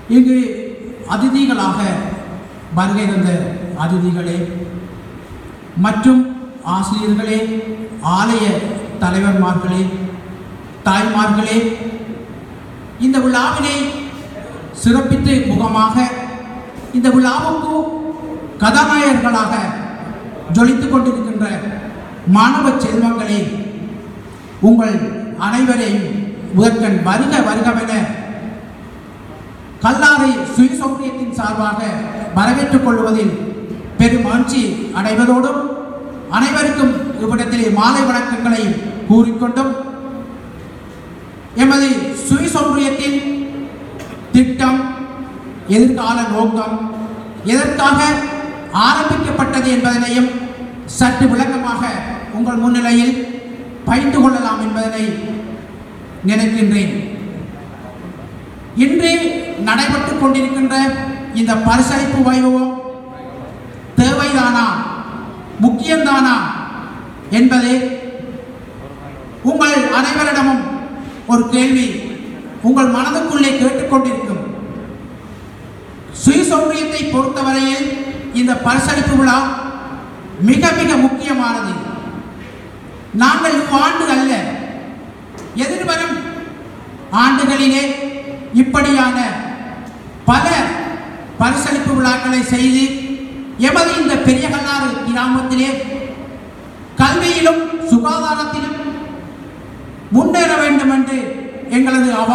இங்கு அதிதிகளாக வருகை தந்த அதிதிகளே மற்றும் ஆசிரியர்களே ஆலய தலைவர்மார்களே தாய்மார்களே இந்த விழாவினை சிறப்பித்து முகமாக இந்த விழாவுக்கு கதாநாயகர்களாக ஜொலித்துக் கொண்டிருக்கின்ற மாணவ செல்வங்களே உங்கள் அனைவரையும் முதற்கண் வருக வருகவென கல்லாறை சுயசௌரியத்தின் சார்பாக வரவேற்றுக் கொள்வதில் பெருமகிழ்ச்சி அடைவதோடும் அனைவருக்கும் இவ்விடத்திலே மாலை வணக்கங்களை கூறிக்கொண்டும் எமது சுயசௌரியத்தின் திட்டம் எதிர்கால நோக்கம் எதற்காக ஆரம்பிக்கப்பட்டது என்பதனையும் சற்று விளக்கமாக உங்கள் முன்னிலையில் பகிர்ந்து கொள்ளலாம் என்பதனை நினைக்கின்றேன் இன்று நடைபெற்றுக் கொண்டிருக்கின்ற இந்த பரிசளிப்பு வைபவம் தேவைதானா முக்கியம்தானா என்பது உங்கள் அனைவரிடமும் ஒரு கேள்வி உங்கள் மனதுக்குள்ளே கேட்டுக்கொண்டிருக்கும் சுயசௌரியத்தை பொறுத்தவரையில் இந்த பரிசளிப்பு விழா மிக மிக முக்கியமானது நாங்கள் இவ்வாண்டு அல்ல எதிர்வரும் ஆண்டுகளிலே இப்படியான பல பரிசளிப்பு விழாக்களை செய்து எமது இந்த பெரிய கல்லாறு கிராமத்திலே கல்வியிலும் சுகாதாரத்திலும் முன்னேற வேண்டும் என்று எங்களது அவா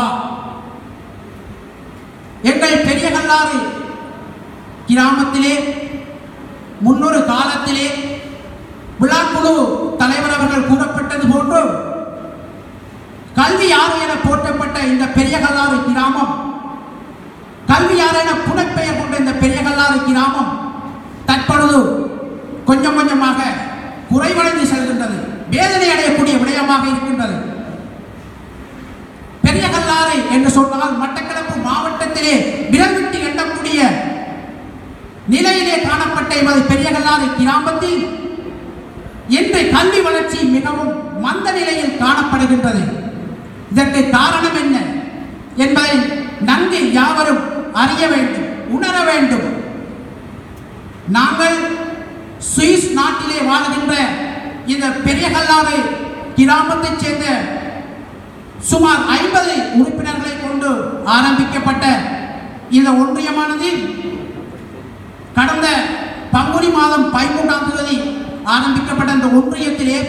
எங்கள் பெரிய கல்லாறு கிராமத்திலே முன்னொரு காலத்திலே விழாக்குழு தலைவர் அவர்கள் கூறப்பட்டது போன்று கல்வி யார் என போற்றப்பட்ட இந்த பெரிய கல்லாறு கிராமம் கல்வி யார் என புனைப்பெயர் கொண்ட இந்த பெரிய கல்லாறு கிராமம் தற்பொழுது கொஞ்சம் கொஞ்சமாக குறைவடைந்து செல்கின்றது வேதனை அடையக்கூடிய விடயமாக இருக்கின்றது பெரிய கல்லாறு என்று சொன்னால் மட்டக்களப்பு மாவட்டத்திலே விரல் விட்டு எண்ணக்கூடிய நிலையிலே காணப்பட்ட எமது பெரிய கல்லாறு கிராமத்தில் இன்று கல்வி வளர்ச்சி மிகவும் மந்த நிலையில் காணப்படுகின்றது இதற்கு காரணம் என்ன என்பதை நன்கு யாவரும் அறிய வேண்டும் உணர வேண்டும் நாங்கள் சுவிஸ் நாட்டிலே வாழுகின்ற இந்த பெரிய கல்லாறு கிராமத்தைச் சேர்ந்த சுமார் ஐம்பது உறுப்பினர்களை கொண்டு ஆரம்பிக்கப்பட்ட இந்த ஒன்றியமானது கடந்த பங்குனி மாதம் பதிமூன்றாம் தேதி ஆரம்பிக்கப்பட்ட இந்த ஒன்றியத்திலே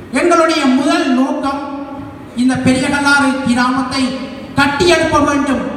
எங்களுடைய முதல் நோக்கம் இந்த பெரிய கல்லாறு கிராமத்தை கட்டியெழுப்ப வேண்டும்